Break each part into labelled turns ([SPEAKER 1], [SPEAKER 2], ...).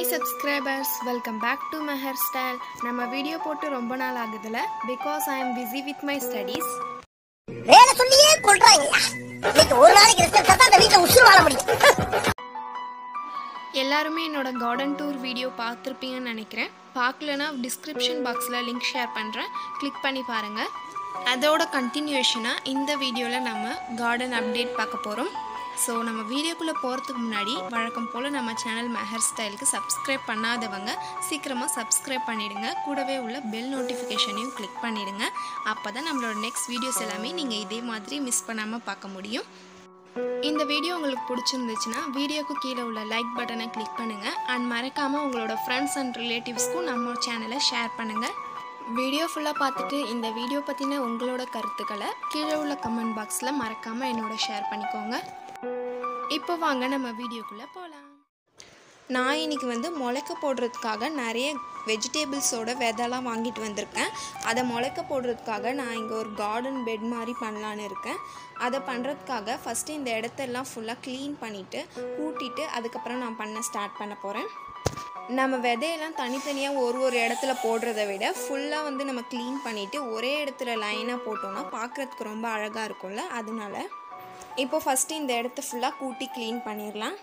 [SPEAKER 1] hi subscribers welcome back to my hairstyle நம்ம வீடியோ போட்டு ரொம்ப நாள் ஆகுதுல because I am busy with my studies
[SPEAKER 2] வேலை சொல்லியே கொள்றாங்க இன்னைக்கு ஒரு நாளைக்கு ரெஸ்ட் எடுத்தா தான் அந்த வீட்டுல உசுறு வாழ முடியும்
[SPEAKER 1] எல்லாருமே என்னோட கார்டன் டூர் வீடியோ பார்த்துருப்பீங்கன்னு நினைக்கிறேன் பார்க்கலனா டிஸ்கிரிப்ஷன் பாக்ஸில் லிங்க் ஷேர் பண்ணுறேன் கிளிக் பண்ணி பாருங்கள் அதோட கண்டினியூஷனாக இந்த வீடியோவில் நம்ம கார்டன் அப்டேட் பார்க்க போகிறோம் ஸோ நம்ம வீடியோக்குள்ளே போகிறதுக்கு முன்னாடி வழக்கம் போல் நம்ம சேனல் மெஹர் ஸ்டைலுக்கு சப்ஸ்கிரைப் பண்ணாதவங்க சீக்கிரமாக சப்ஸ்கிரைப் பண்ணிடுங்க கூடவே உள்ள பெல் நோட்டிஃபிகேஷனையும் கிளிக் பண்ணிடுங்க அப்போ தான் நம்மளோட நெக்ஸ்ட் வீடியோஸ் எல்லாமே நீங்கள் இதே மாதிரி மிஸ் பண்ணாமல் பார்க்க முடியும் இந்த வீடியோ உங்களுக்கு பிடிச்சிருந்துச்சுன்னா வீடியோக்கு கீழே உள்ள லைக் பட்டனை கிளிக் பண்ணுங்கள் அண்ட் மறக்காமல் உங்களோட ஃப்ரெண்ட்ஸ் அண்ட் ரிலேட்டிவ்ஸ்க்கும் நம்ம சேனலை ஷேர் பண்ணுங்கள் வீடியோ ஃபுல்லாக பார்த்துட்டு இந்த வீடியோ பற்றின உங்களோட கருத்துக்களை கீழே உள்ள கமெண்ட் பாக்ஸில் மறக்காமல் என்னோட ஷேர் பண்ணிக்கோங்க இப்போ வாங்க நம்ம வீடியோக்குள்ளே போகலாம் நான் இன்னைக்கு வந்து முளைக்க போடுறதுக்காக நிறைய வெஜிடேபிள்ஸோட விதைலாம் வாங்கிட்டு வந்திருக்கேன் அதை முளைக்க போடுறதுக்காக நான் இங்கே ஒரு கார்டன் பெட் மாதிரி பண்ணலான்னு இருக்கேன் அதை பண்ணுறதுக்காக ஃபஸ்ட்டு இந்த இடத்தெல்லாம் ஃபுல்லாக க்ளீன் பண்ணிவிட்டு கூட்டிட்டு அதுக்கப்புறம் நான் பண்ண ஸ்டார்ட் பண்ண போகிறேன் நம்ம விதையெல்லாம் தனித்தனியாக ஒரு ஒரு இடத்துல போடுறத விட ஃபுல்லாக வந்து நம்ம க்ளீன் பண்ணிவிட்டு ஒரே இடத்துல லைனாக போட்டோம்னா பார்க்குறதுக்கு ரொம்ப அழகாக இருக்கும்ல அதனால இப்போ ஃபஸ்ட்டு இந்த இடத்த ஃபுல்லாக கூட்டி க்ளீன் பண்ணிடலாம்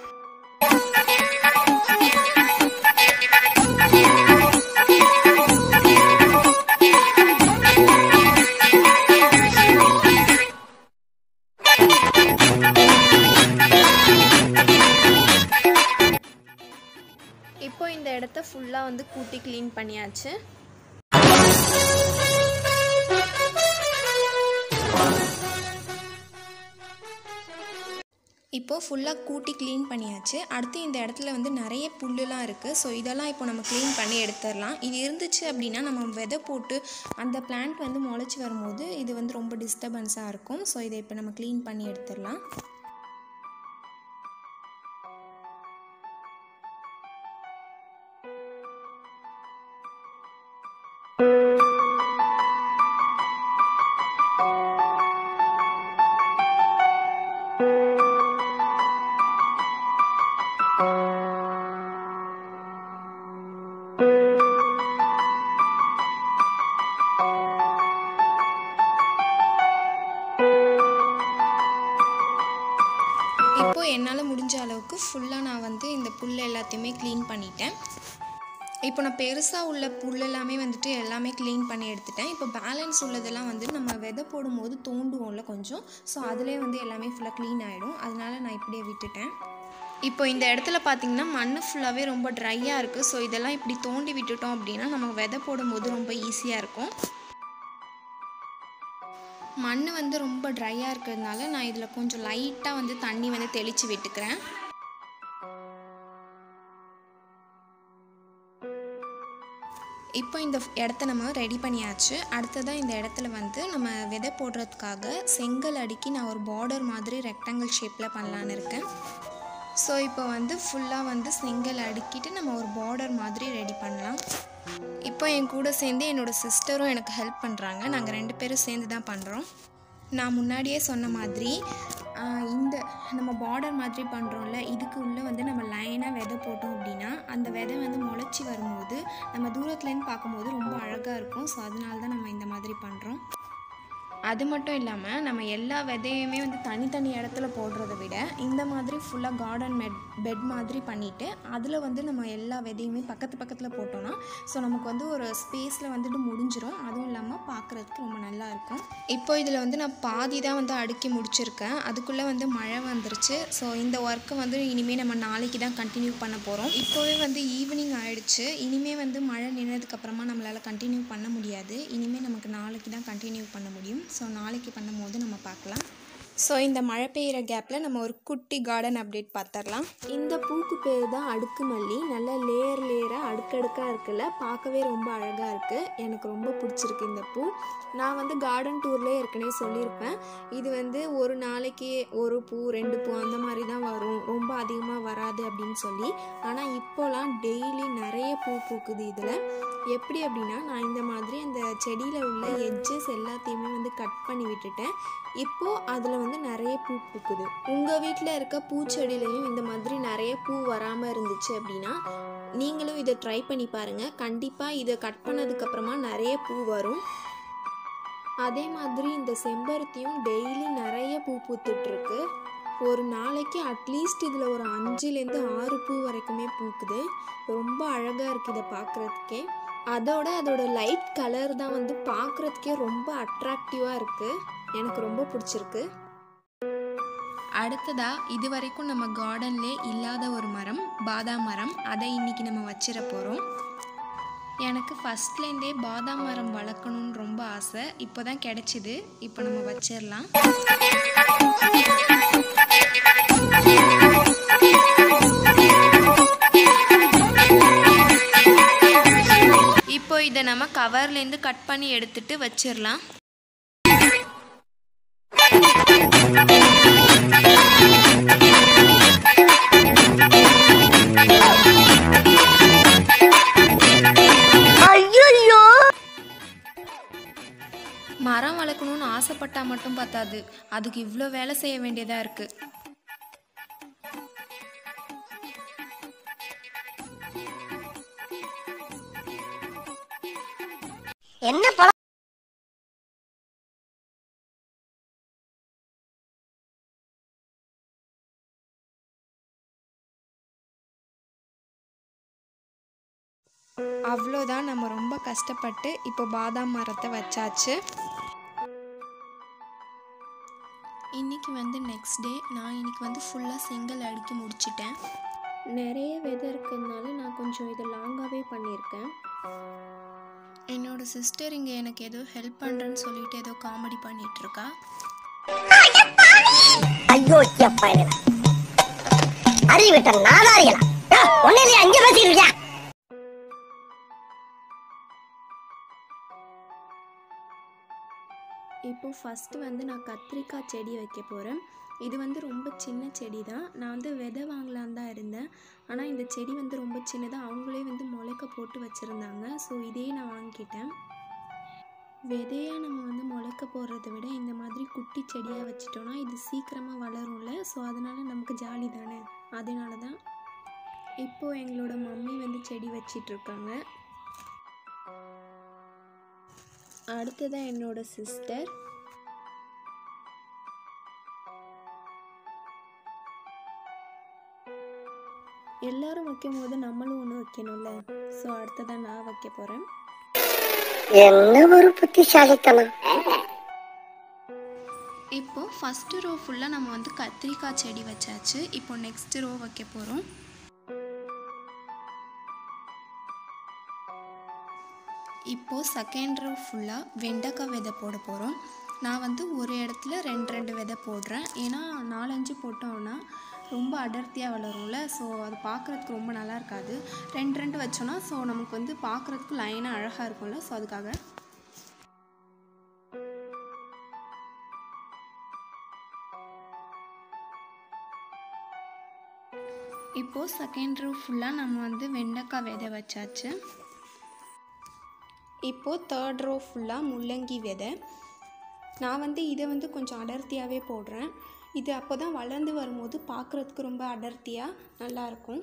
[SPEAKER 1] இப்போ இந்த இடத்த ஃபுல்லாக வந்து கூட்டி க்ளீன் பண்ணியாச்சு இப்போது ஃபுல்லாக கூட்டி க்ளீன் பண்ணியாச்சு அடுத்து இந்த இடத்துல வந்து நிறைய புல்லுலாம் இருக்குது ஸோ இதெல்லாம் இப்போ நம்ம க்ளீன் பண்ணி எடுத்துடலாம் இது இருந்துச்சு அப்படின்னா நம்ம விதை போட்டு அந்த பிளான்ட் வந்து முளைச்சி வரும்போது இது வந்து ரொம்ப டிஸ்டர்பன்ஸாக இருக்கும் ஸோ இதை இப்போ நம்ம க்ளீன் பண்ணி எடுத்துடலாம் இப்போ என்னால் முடிஞ்ச அளவுக்கு ஃபுல்லாக நான் வந்து இந்த புல் எல்லாத்தையுமே க்ளீன் பண்ணிட்டேன் இப்போ நான் பெருசாக உள்ள புல் எல்லாமே வந்துட்டு எல்லாமே க்ளீன் பண்ணி எடுத்துட்டேன் இப்போ பேலன்ஸ் உள்ளதெல்லாம் வந்து நம்ம விதை போடும்போது தோண்டுவோம்ல கொஞ்சம் ஸோ அதிலே வந்து எல்லாமே ஃபுல்லாக க்ளீன் ஆகிடும் அதனால நான் இப்படியே விட்டுட்டேன் இப்போ இந்த இடத்துல பார்த்தீங்கன்னா மண் ஃபுல்லாகவே ரொம்ப ட்ரையாக இருக்குது ஸோ இதெல்லாம் இப்படி தோண்டி விட்டுட்டோம் அப்படின்னா நம்ம விதை போடும்போது ரொம்ப ஈஸியாக இருக்கும் மண் வந்து ரொம்ப ட்ரையாக இருக்கிறதுனால நான் இதில் கொஞ்சம் லைட்டாக வந்து தண்ணி வந்து தெளித்து விட்டுக்கிறேன் இப்போ இந்த இடத்த நம்ம ரெடி பண்ணியாச்சு அடுத்ததாக இந்த இடத்துல வந்து நம்ம விதை போடுறதுக்காக செங்கல் அடுக்கி நான் ஒரு பார்டர் மாதிரி ரெக்டாங்கிள் ஷேப்பில் பண்ணலான்னு இருக்கேன் ஸோ இப்போ வந்து ஃபுல்லாக வந்து செங்கல் அடுக்கிட்டு நம்ம ஒரு பார்டர் மாதிரி ரெடி பண்ணலாம் இப்போ என் கூட சேர்ந்து என்னோடய சிஸ்டரும் எனக்கு ஹெல்ப் பண்ணுறாங்க நாங்கள் ரெண்டு பேரும் சேர்ந்து தான் பண்ணுறோம் நான் முன்னாடியே சொன்ன மாதிரி ஆஹ், இந்த நம்ம பார்டர் மாதிரி பண்ணுறோம்ல இதுக்கு உள்ளே வந்து நம்ம லைனாக விதை போட்டோம் அப்படின்னா அந்த விதை வந்து முளைச்சி வரும்போது நம்ம தூரத்துலேருந்து பார்க்கும்போது ரொம்ப அழகாக இருக்கும் ஸோ அதனால தான் நம்ம இந்த மாதிரி பண்ணுறோம் அது மட்டும் இல்லாமல் நம்ம எல்லா விதையுமே வந்து தனித்தனி இடத்துல போடுறத விட இந்த மாதிரி ஃபுல்லாக கார்டன் மெட் பெட் மாதிரி பண்ணிவிட்டு அதில் வந்து நம்ம எல்லா விதையுமே பக்கத்து பக்கத்தில் போட்டோம்னா ஸோ நமக்கு வந்து ஒரு ஸ்பேஸில் வந்துட்டு முடிஞ்சிடும் அதுவும் இல்லாமல் பார்க்குறதுக்கு ரொம்ப நல்லா இருக்கும் இப்போ இதில் வந்து நான் பாதி தான் வந்து அடுக்கி முடிச்சிருக்கேன் அதுக்குள்ளே வந்து மழை வந்துருச்சு ஸோ இந்த ஒர்க்கை வந்து இனிமேல் நம்ம நாளைக்கு தான் கண்டினியூ பண்ண போகிறோம் இப்போவே வந்து ஈவினிங் ஆயிடுச்சு இனிமேல் வந்து மழை நின்னதுக்கப்புறமா நம்மளால் கண்டினியூ பண்ண முடியாது இனிமேல் நமக்கு நாளைக்கு தான் கண்டினியூ பண்ண முடியும் ஸோ நாளைக்கு பண்ணும்போது நம்ம பார்க்கலாம் ஸோ இந்த மழை பெய்கிற கேப்பில் நம்ம ஒரு குட்டி கார்டன் அப்டேட் பார்த்துடலாம் இந்த பூக்கு பேர் தான் அடுக்கு மல்லி நல்ல லேயர் லேயராக அடுக்கடுக்காக இருக்குல்ல பார்க்கவே ரொம்ப அழகாக இருக்குது எனக்கு ரொம்ப பிடிச்சிருக்கு இந்த பூ நான் வந்து கார்டன் டூர்லேயே ஏற்கனவே சொல்லியிருப்பேன் இது வந்து ஒரு நாளைக்கு ஒரு பூ ரெண்டு பூ அந்த மாதிரி தான் வரும் ரொம்ப அதிகமாக வராது அப்படின்னு சொல்லி ஆனால் இப்போலாம் டெய்லி நிறைய பூ பூக்குது இதில் எப்படி அப்படின்னா நான் இந்த மாதிரி அந்த செடியில் உள்ள எட்ஜஸ் எல்லாத்தையுமே வந்து கட் பண்ணி விட்டுட்டேன் இப்போது அதில் வந்து வந்து நிறைய பூ பூக்குது உங்கள் வீட்டில் இருக்க பூச்செடியிலையும் இந்த மாதிரி நிறைய பூ வராமல் இருந்துச்சு அப்படின்னா நீங்களும் இதை ட்ரை பண்ணி பாருங்கள் கண்டிப்பாக இதை கட் பண்ணதுக்கப்புறமா நிறைய பூ வரும் அதே மாதிரி இந்த செம்பருத்தியும் டெய்லி நிறைய பூ பூத்துட்ருக்கு ஒரு நாளைக்கு அட்லீஸ்ட் இதில் ஒரு அஞ்சுலேருந்து ஆறு பூ வரைக்குமே பூக்குது ரொம்ப அழகாக இருக்குது இதை பார்க்குறதுக்கே அதோட அதோட லைட் கலர் தான் வந்து பார்க்குறதுக்கே ரொம்ப அட்ராக்டிவாக இருக்குது எனக்கு ரொம்ப பிடிச்சிருக்கு அடுத்ததா இது வரைக்கும் நம்ம கார்டன்லே இல்லாத ஒரு மரம் பாதாம் மரம் அதை இன்னைக்கு நம்ம வச்சிட போகிறோம் எனக்கு ஃபஸ்ட்லேருந்தே பாதாம் மரம் வளர்க்கணும்னு ரொம்ப ஆசை இப்போ தான் கிடைச்சிது இப்போ நம்ம வச்சிடலாம் இப்போ இதை நம்ம கவர்லேருந்து கட் பண்ணி எடுத்துட்டு வச்சிடலாம்
[SPEAKER 2] ஐயோ
[SPEAKER 1] மரம் வளர்க்கணும்னு ஆசைப்பட்டா மட்டும் பத்தாது அதுக்கு இவ்வளோ வேலை செய்ய வேண்டியதாக இருக்குது
[SPEAKER 2] என்ன பழம்
[SPEAKER 1] அவ்வளோதான் நம்ம ரொம்ப கஷ்டப்பட்டு இப்போ பாதாம் மரத்தை வச்சாச்சு இன்னைக்கு வந்து நெக்ஸ்ட் டே நான் இன்னைக்கு வந்து ஃபுல்லாக செங்கல் அடுக்கி முடிச்சிட்டேன் நிறைய விதை இருக்கிறதுனால நான் கொஞ்சம் இதை லாங்காகவே பண்ணியிருக்கேன் என்னோட சிஸ்டர் இங்கே எனக்கு ஏதோ ஹெல்ப் பண்ணுறேன்னு சொல்லிட்டு ஏதோ காமெடி பண்ணிட்டு இருக்கா
[SPEAKER 2] ஐயோ பயணம் அறிவிட்ட நாதாரிகளா ஒன்னே இல்லையா அங்க பேசிட்டு இருக்கியா
[SPEAKER 1] இப்போ ஃபஸ்ட்டு வந்து நான் கத்திரிக்காய் செடி வைக்க போகிறேன் இது வந்து ரொம்ப சின்ன செடி தான் நான் வந்து விதை வாங்கலான் தான் இருந்தேன் ஆனால் இந்த செடி வந்து ரொம்ப சின்னதாக அவங்களே வந்து முளைக்க போட்டு வச்சுருந்தாங்க ஸோ இதே நான் வாங்கிக்கிட்டேன் விதையாக நம்ம வந்து முளைக்க போடுறத விட இந்த மாதிரி குட்டி செடியாக வச்சிட்டோன்னா இது சீக்கிரமாக வளரும்ல ஸோ அதனால் நமக்கு ஜாலி தானே அதனால தான் இப்போது எங்களோட மம்மி வந்து செடி வச்சிட்ருக்காங்க அடுத்ததான் என்னோட சிஸ்டர் எல்லாரும் வைக்கும் போது நம்மளும் ஒன்று வைக்கணும்ல ஸோ அடுத்ததான் நான் வைக்க போகிறேன்
[SPEAKER 2] என்ன ஒரு புத்திசாலித்தனம்
[SPEAKER 1] இப்போ ஃபஸ்ட்டு ரோ ஃபுல்லாக நம்ம வந்து கத்திரிக்காய் செடி வச்சாச்சு இப்போ நெக்ஸ்ட் ரோ வைக்க போகிறோம் இப்போது செகண்ட் ரோ ஃபுல்லாக வெண்டைக்காய் விதை போட போகிறோம் நான் வந்து ஒரு இடத்துல ரெண்டு ரெண்டு விதை போடுறேன் ஏன்னா நாலஞ்சு போட்டோம்னா ரொம்ப அடர்த்தியாக வளரும்ல ஸோ அது பார்க்குறதுக்கு ரொம்ப நல்லா இருக்காது ரெண்டு ரெண்டு வச்சோன்னா ஸோ நமக்கு வந்து பார்க்குறதுக்கு லைனாக அழகாக இருக்கும்ல ஸோ அதுக்காக இப்போது செகண்ட் ரோ ஃபுல்லாக நம்ம வந்து வெண்டைக்காய் விதை வச்சாச்சு இப்போது தேர்ட் ரோ ஃபுல்லாக முள்ளங்கி விதை நான் வந்து இதை வந்து கொஞ்சம் அடர்த்தியாகவே போடுறேன் இது அப்போ தான் வளர்ந்து வரும்போது பார்க்குறதுக்கு ரொம்ப அடர்த்தியாக நல்லாயிருக்கும்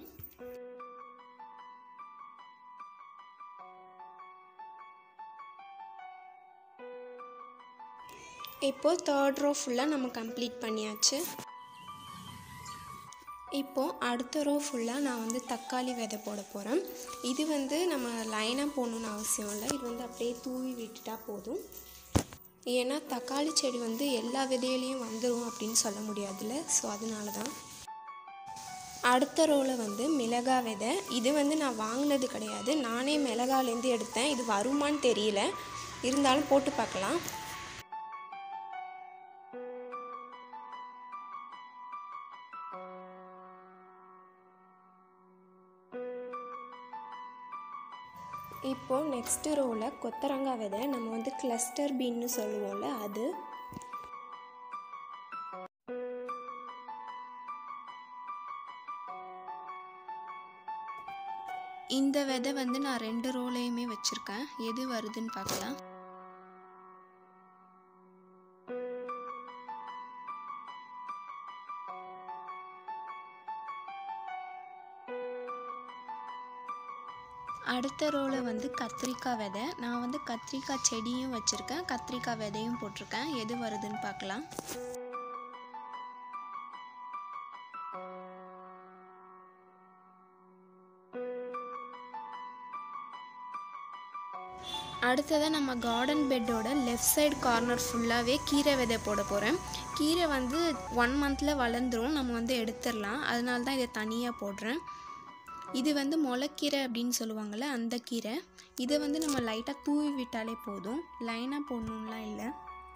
[SPEAKER 1] இப்போது தேர்ட் ரோ ஃபுல்லாக நம்ம கம்ப்ளீட் பண்ணியாச்சு இப்போது அடுத்த ரோ ஃபுல்லாக நான் வந்து தக்காளி விதை போட போகிறேன் இது வந்து நம்ம லைனாக போடணுன்னு அவசியம் இல்லை இது வந்து அப்படியே தூவி விட்டுட்டா போதும் ஏன்னா தக்காளி செடி வந்து எல்லா விதையிலையும் வந்துடும் அப்படின்னு சொல்ல முடியாதுல்ல ஸோ அதனால தான் அடுத்த ரோவில் வந்து மிளகா விதை இது வந்து நான் வாங்கினது கிடையாது நானே மிளகாலேருந்து எடுத்தேன் இது வருமான்னு தெரியல இருந்தாலும் போட்டு பார்க்கலாம் இப்போ நெக்ஸ்ட் ரோவில் கொத்தரங்காய் விதை நம்ம வந்து கிளஸ்டர் பீன்னு சொல்லுவோம்ல அது இந்த விதை வந்து நான் ரெண்டு ரோலையுமே வச்சுருக்கேன் எது வருதுன்னு பார்க்கலாம் அடுத்த ரோவில் வந்து கத்திரிக்காய் விதை நான் வந்து கத்திரிக்காய் செடியும் வச்சுருக்கேன் கத்திரிக்காய் விதையும் போட்டிருக்கேன் எது வருதுன்னு பார்க்கலாம் அடுத்ததாக நம்ம கார்டன் பெட்டோட லெஃப்ட் சைடு கார்னர் ஃபுல்லாகவே கீரை விதை போட போகிறேன் கீரை வந்து ஒன் மந்தில் வளர்ந்துரும் நம்ம வந்து எடுத்துடலாம் அதனால தான் இதை தனியாக போடுறேன் இது வந்து முளைக்கீரை அப்படின்னு சொல்லுவாங்கள்ல அந்த கீரை இதை வந்து நம்ம லைட்டாக தூவி விட்டாலே போதும் லைனாக போடணும்லாம் இல்லை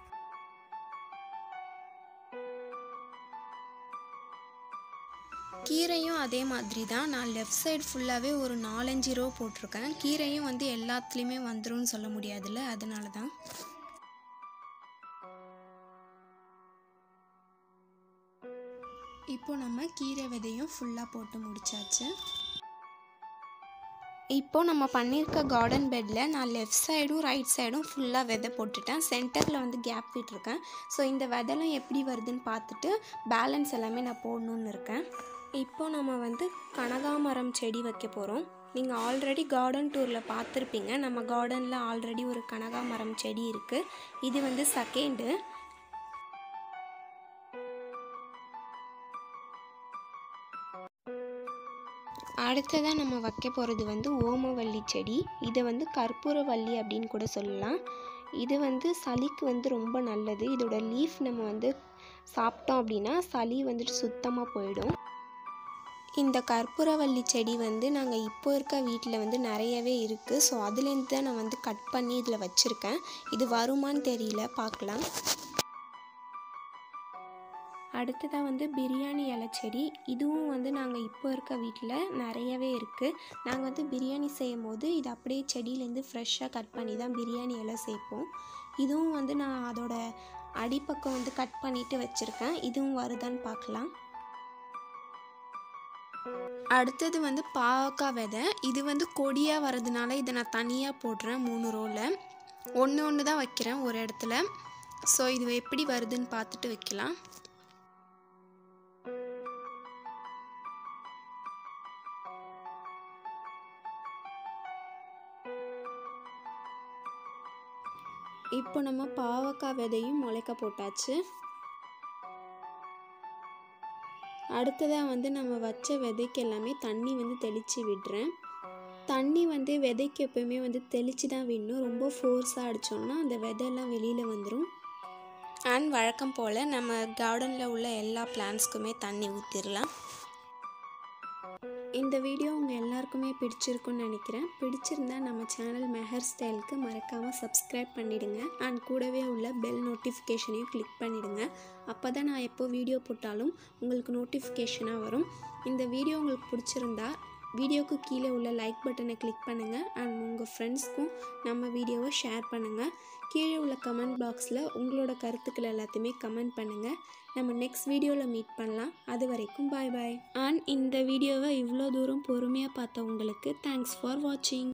[SPEAKER 1] கீரையும் அதே மாதிரி தான் நான் லெஃப்ட் சைடு ஃபுல்லாகவே ஒரு நாலஞ்சு ரோ போட்டிருக்கேன் கீரையும் வந்து எல்லாத்துலேயுமே வந்துரும்னு சொல்ல முடியாதுல்ல அதனால தான் இப்போ நம்ம கீரை விதையும் ஃபுல்லாக போட்டு முடிச்சாச்சு இப்போ நம்ம பண்ணியிருக்க கார்டன் பெட்டில் நான் லெஃப்ட் சைடும் ரைட் சைடும் ஃபுல்லாக விதை போட்டுட்டேன் சென்டரில் வந்து கேப் விட்டுருக்கேன் ஸோ இந்த விதைலாம் எப்படி வருதுன்னு பார்த்துட்டு பேலன்ஸ் எல்லாமே நான் போடணுன்னு இருக்கேன் இப்போ நம்ம வந்து கனகாமரம் செடி வைக்க போகிறோம் நீங்கள் ஆல்ரெடி கார்டன் டூரில் பார்த்துருப்பீங்க நம்ம கார்டனில் ஆல்ரெடி ஒரு கனகாமரம் செடி இருக்குது இது வந்து செகண்டு அடுத்ததாக நம்ம வைக்க போகிறது வந்து ஓமவல்லி செடி இதை வந்து கற்பூரவல்லி அப்படின்னு கூட சொல்லலாம் இது வந்து சளிக்கு வந்து ரொம்ப நல்லது இதோட லீஃப் நம்ம வந்து சாப்பிட்டோம் அப்படின்னா சளி வந்துட்டு சுத்தமாக போயிடும் இந்த கற்பூரவல்லி செடி வந்து நாங்கள் இப்போ இருக்க வீட்டில் வந்து நிறையவே இருக்குது ஸோ அதுலேருந்து தான் நான் வந்து கட் பண்ணி இதில் வச்சுருக்கேன் இது வருமான்னு தெரியல பார்க்கலாம் அடுத்ததாக வந்து பிரியாணி இலை செடி இதுவும் வந்து நாங்கள் இப்போ இருக்க வீட்டில் நிறையவே இருக்குது நாங்கள் வந்து பிரியாணி செய்யும் போது இது அப்படியே செடியிலேருந்து ஃப்ரெஷ்ஷாக கட் பண்ணி தான் பிரியாணி இலை சேர்ப்போம் இதுவும் வந்து நான் அதோட அடிப்பக்கம் வந்து கட் பண்ணிவிட்டு வச்சுருக்கேன் இதுவும் வருதான்னு பார்க்கலாம் அடுத்தது வந்து பாவக்காய் விதை இது வந்து கொடியாக வர்றதுனால இதை நான் தனியாக போடுறேன் மூணு ரோவில் ஒன்று ஒன்று தான் வைக்கிறேன் ஒரு இடத்துல ஸோ இது எப்படி வருதுன்னு பார்த்துட்டு வைக்கலாம் இப்போ நம்ம பாவக்காய் விதையும் முளைக்க போட்டாச்சு அடுத்ததாக வந்து நம்ம வச்ச விதைக்கு எல்லாமே தண்ணி வந்து தெளித்து விடுறேன் தண்ணி வந்து விதைக்கு எப்போயுமே வந்து தெளித்து தான் விடணும் ரொம்ப ஃபோர்ஸாக அடித்தோம்னா அந்த விதையெல்லாம் வெளியில் வந்துடும் அண்ட் வழக்கம் போல் நம்ம கார்டனில் உள்ள எல்லா பிளான்ஸ்க்குமே தண்ணி ஊற்றிடலாம் இந்த வீடியோ உங்கள் எல்லாருக்குமே பிடிச்சிருக்குன்னு நினைக்கிறேன் பிடிச்சிருந்தா நம்ம சேனல் மெஹர் ஸ்டைலுக்கு மறக்காமல் சப்ஸ்கிரைப் பண்ணிடுங்க அண்ட் கூடவே உள்ள பெல் நோட்டிஃபிகேஷனையும் கிளிக் பண்ணிடுங்க அப்போ தான் நான் எப்போ வீடியோ போட்டாலும் உங்களுக்கு நோட்டிஃபிகேஷனாக வரும் இந்த வீடியோ உங்களுக்கு பிடிச்சிருந்தா வீடியோக்கு கீழே உள்ள லைக் பட்டனை கிளிக் பண்ணுங்கள் அண்ட் உங்கள் ஃப்ரெண்ட்ஸ்க்கும் நம்ம வீடியோவை ஷேர் பண்ணுங்கள் கீழே உள்ள கமெண்ட் பாக்ஸில் உங்களோட கருத்துக்கள் எல்லாத்தையுமே கமெண்ட் பண்ணுங்கள் நம்ம நெக்ஸ்ட் வீடியோவில் மீட் பண்ணலாம் அது வரைக்கும் பாய் பாய் அண்ட் இந்த வீடியோவை இவ்வளோ தூரம் பொறுமையாக பார்த்த உங்களுக்கு தேங்க்ஸ் ஃபார் வாட்சிங்